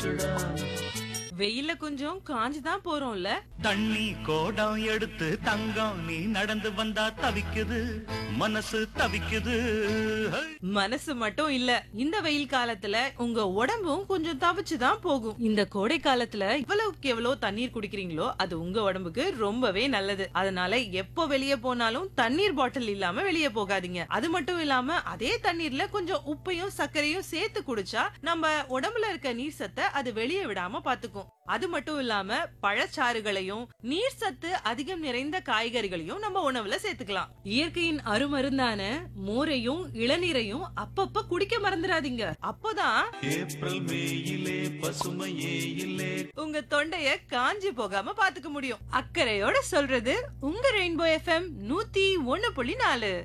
போச்சுடா வெயில்ல கொஞ்சம் காஞ்சு தான் போறோம்ல தண்ணி கோடம் எடுத்து தங்கம் நீ நடந்து வந்தா தவிக்குது மனசு தவிக்குது ஹை! மனசு மட்டும் இல்ல இந்த வெயில் காலத்துல உங்க உடம்பும் கொஞ்சம் தவிச்சு தான் போகும் இந்த கோடை காலத்துல இவ்வளவுக்கு எவ்வளவு தண்ணீர் குடிக்கிறீங்களோ அது உங்க உடம்புக்கு ரொம்பவே நல்லது அதனால எப்போ வெளியே போனாலும் தண்ணீர் பாட்டில் இல்லாம வெளியே போகாதீங்க அது மட்டும் இல்லாம அதே தண்ணீர்ல கொஞ்சம் உப்பையும் சர்க்கரையும் சேர்த்து குடிச்சா நம்ம உடம்புல இருக்க நீர் சத்தை அது வெளியே விடாம பாத்துக்கும் அது மட்டும் இல்லாம பழச்சாறுகளையும் நீர் சத்து அதிகம் நிறைந்த காய்கறிகளையும் நம்ம உணவுல சேர்த்துக்கலாம் இயற்கையின் அருமருந்தான மோரையும் இளநீரையும் அப்பப்ப குடிக்க மறந்துடாதீங்க அப்போதான் ஏப்ரல் மேயிலே பசுமையே இல்லே உங்க தொண்டைய காஞ்சி போகாம பாத்துக்க முடியும் அக்கறையோட சொல்றது உங்க ரெயின்போ எஃப்எம் நூத்தி ஒண்ணு புள்ளி நாலு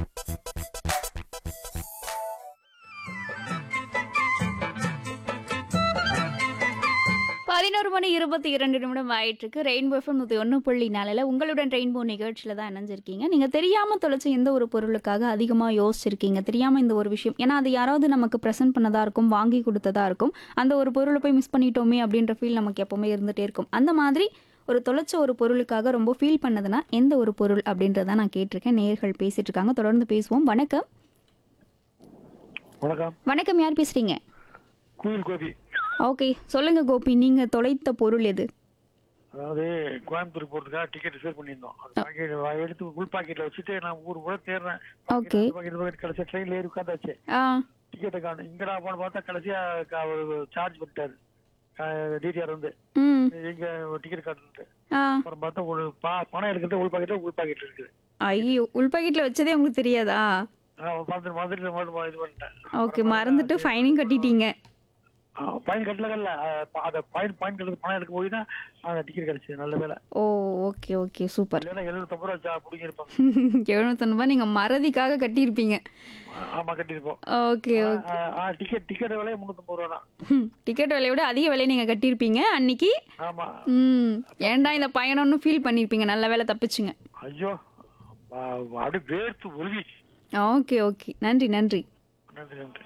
பதினோரு மணி இருபத்தி இரண்டு நிமிடம் ஆயிட்டிருக்கு ரெயின்போ எஃப்எம் நூற்றி ஒன்று புள்ளி நாளில் உங்களுடன் ரெயின்போ நிகழ்ச்சியில் தான் இணைஞ்சிருக்கீங்க நீங்கள் தெரியாமல் தொலைச்ச எந்த ஒரு பொருளுக்காக அதிகமாக யோசிச்சிருக்கீங்க தெரியாமல் இந்த ஒரு விஷயம் ஏன்னா அது யாராவது நமக்கு ப்ரெசென்ட் பண்ணதா இருக்கும் வாங்கி கொடுத்ததா இருக்கும் அந்த ஒரு பொருளை போய் மிஸ் பண்ணிட்டோமே அப்படின்ற ஃபீல் நமக்கு எப்போவுமே இருந்துகிட்டே இருக்கும் அந்த மாதிரி ஒரு தொலைச்ச ஒரு பொருளுக்காக ரொம்ப ஃபீல் பண்ணதுன்னா எந்த ஒரு பொருள் அப்படின்றத நான் கேட்டிருக்கேன் நேர்கள் பேசிட்டு இருக்காங்க தொடர்ந்து பேசுவோம் வணக்கம் வணக்கம் வணக்கம் யார் பேசுறீங்க குயில் கோபி ஓகே சொல்லுங்க கோபி நீங்க தொலைத்த பொருள் எது அதாவது கோயம்புத்தூர் போறதுக்காக டிக்கெட் ரிசர்வ் பண்ணியிருந்தோம் அது பாக்கெட் எடுத்து உள் பாக்கெட்ல வச்சுட்டு நான் ஊர் கூட தேடுறேன் Okay. பாக்கெட் பாக்கெட் கடைசியா ட்ரெயின்ல ஏறி உட்காந்தாச்சு ஆ டிக்கெட்டை காணும் இங்கடா போன பார்த்தா கடைசியா சார்ஜ் பண்ணிட்டாரு டிடிஆர் வந்து ம் எங்க டிக்கெட் காட்டுன்ட்டு ஆ அப்புறம் பார்த்தா ஒரு பா- பணம் எடுக்கிறது உள் பாக்கெட்ல உள் பாக்கெட் இருக்குது ஐயோ உள் பாக்கெட்ல வச்சதே உங்களுக்கு தெரியாதா நான் மறந்து மறந்துட்டு மறந்து இது பண்ணிட்டேன் ஓகே மறந்துட்டு ஃபைனையும் கட்டிட்டீங்க பாயிண்ட் கட்டல அதை பாயிண்ட் பாயிண்ட் கட்டுறது பணம் எடுக்க போய் தான் அந்த டிக்கெட் கிடைச்சது நல்ல வேலை ஓ ஓகே ஓகே சூப்பர் இல்லைன்னா எழுநூத்தம்பது ரூபா பிடிங்கிருப்பாங்க எழுநூத்தொன்பா நீங்க மறதிக்காக கட்டியிருப்பீங்க ஆமா கட்டியிருப்போம் ஓகே ஓகே டிக்கெட் டிக்கெட் விலை முந்நூற்றம்பது ரூபா தான் டிக்கெட் விலையை விட அதிக விலையை நீங்க கட்டியிருப்பீங்க அன்னைக்கு ஆமா ம் ஏன்டா இந்த பயணம்னு ஃபீல் பண்ணியிருப்பீங்க நல்ல வேலை தப்பிச்சுங்க ஐயோ வா- அப்படியே வேர்த்து ஒழுகி ஓகே ஓகே நன்றி நன்றி நன்றி நன்றி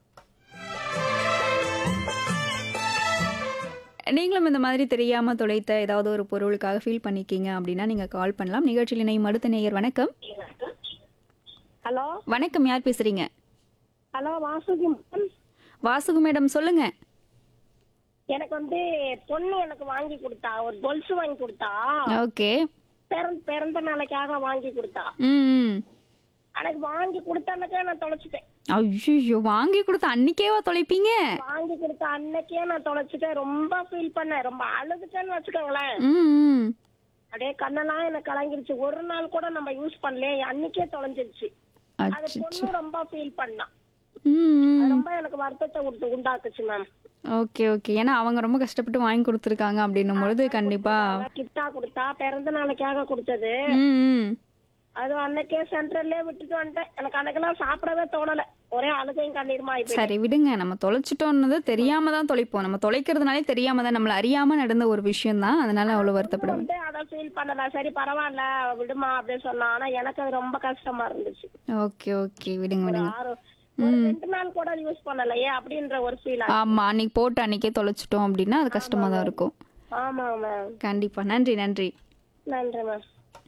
நீங்களும் இந்த மாதிரி தெரியாம தொலைத்த ஏதாவது ஒரு பொருளுக்காக ஃபீல் பண்ணிருக்கீங்க அப்படின்னா நீங்க கால் பண்ணலாம் நிகழ்ச்சியில் இணையும் அடுத்த நேயர் வணக்கம் ஹலோ வணக்கம் யார் பேசுறீங்க hello Vasuki ma'am Vasuki madam சொல்லுங்க எனக்கு வந்து பொண்ணு எனக்கு வாங்கி கொடுத்தா ஒரு கொலுசு வாங்கி கொடுத்தா ஓகே பிறந்த பிறந்த நாளைக்காக வாங்கி கொடுத்தா ம் ம் எனக்கு வாங்கி கொடுத்தன்னைக்கே நான் தொலைச்சிட்டேன் ஐயோ வாங்கி கொடுத்த அன்னைக்கேவா தொலைப்பீங்க வாங்கி கொடுத்த அன்னைக்கே நான் தொலைச்சிட்டேன் ரொம்ப ஃபீல் பண்ணேன் ரொம்ப அழுதுட்டேன்னு வச்சுக்கோங்களேன் ம் ம் அப்படியே கண்ணெல்லாம் எனக்கு கலங்கிருச்சு ஒரு நாள் கூட நம்ம யூஸ் பண்ணலையே அன்னைக்கே தொலைஞ்சிருச்சு அது அச்சச்சோ. பொண்ணு ரொம்ப ஃபீல் பண்ணா ம் ம். அது ரொம்ப எனக்கு வருத்தத்தை கொடுத்து உண்டாக்குச்சு மேம் ஓகே ஓகே ஏன்னா அவங்க ரொம்ப கஷ்டப்பட்டு வாங்கி கொடுத்துருக்காங்க அப்படின்னும் பொழுது கண்டிப்பா கிட்டா கொடுத்தா பிறந்த நாளைக்காக கொடுத்தது ம் ம் அது அன்னைக்கே சென்ட்ரல்லே விட்டுட்டு வந்துட்டேன் எனக்கு அன்னைக்கெல்லாம் சாப்பிடவே தோணல ஒரே அழுகையும் கண்ணீருமா ஆயிப்போச்சு சரி விடுங்க நம்ம தொலைச்சிட்டோம்னது தெரியாம தான் தொலைப்போம் நம்ம தொலைக்கிறதுனாலே தெரியாம தான் நம்மள அறியாம நடந்த ஒரு விஷயம் தான் அதனால அவ்வளவு வருத்தப்பட வேண்டாம். வந்து அதை ஃபீல் பண்ணல சரி பரவாயில்ல விடுமா அப்படின்னு சொன்னா ஆனா எனக்கு அது ரொம்ப கஷ்டமா இருந்துச்சு ஓகே ஓகே விடுங்க ஒரு விடுங்க ஆறு ஒரு ரெண்டு நாள் கூட யூஸ் பண்ணலையே அப்படின்ற ஒரு ஃபீல் ஆமா அன்னைக்கு போட்டு அன்னைக்கே தொலைச்சிட்டோம் அப்படின்னா அது கஷ்டமா தான் இருக்கும் ஆமா மேம் கண்டிப்பா நன்றி நன்றி நன்றி மேம்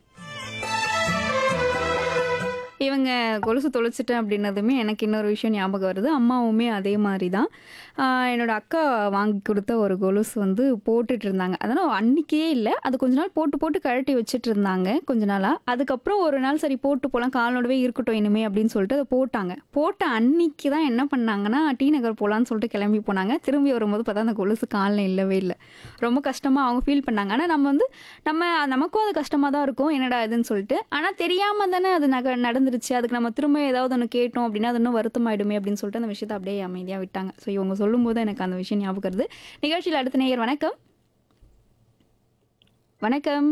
இவங்க கொலுசு தொலைச்சிட்டேன் அப்படின்னதுமே எனக்கு இன்னொரு விஷயம் ஞாபகம் வருது அம்மாவுமே அதே மாதிரி தான் ஆஹ் என்னோட அக்கா வாங்கி கொடுத்த ஒரு கொலுசு வந்து போட்டுட்டு இருந்தாங்க அதனால் அன்னைக்கே இல்லை அது கொஞ்ச நாள் போட்டு போட்டு கழட்டி வச்சுட்டு இருந்தாங்க கொஞ்ச நாளாக அதுக்கப்புறம் ஒரு நாள் சரி போட்டு போகலாம் காலோடவே இருக்கட்டும் இனிமே அப்படின்னு சொல்லிட்டு அதை போட்டாங்க போட்ட அன்னைக்கு தான் என்ன பண்ணாங்கன்னா டி நகர் போகலான்னு சொல்லிட்டு கிளம்பி போனாங்க திரும்பி வரும்போது பார்த்தா அந்த கொலுசு காலில் இல்லவே இல்லை ரொம்ப கஷ்டமாக அவங்க ஃபீல் பண்ணாங்க ஆனால் நம்ம வந்து நம்ம நமக்கும் அது கஷ்டமாக தான் இருக்கும் என்னடா இதுன்னு சொல்லிட்டு ஆனால் தெரியாமல் தானே அது நக நடந்துருச்சு அதுக்கு நம்ம திரும்ப ஏதாவது ஒன்று கேட்டோம் அப்படின்னா அது இன்னும் வருத்தமாயிடுமே அப்படின்னு சொல்லிட்டு அந்த விஷயத்தை அப்படியே அமைதியாக விட்டாங்க ஸோ இவங்க சொல்லும்போது எனக்கு அந்த விஷயம் ஞாபகம் வருது நிகழ்ச்சியில் அடுத்த நேயர் வணக்கம் வணக்கம்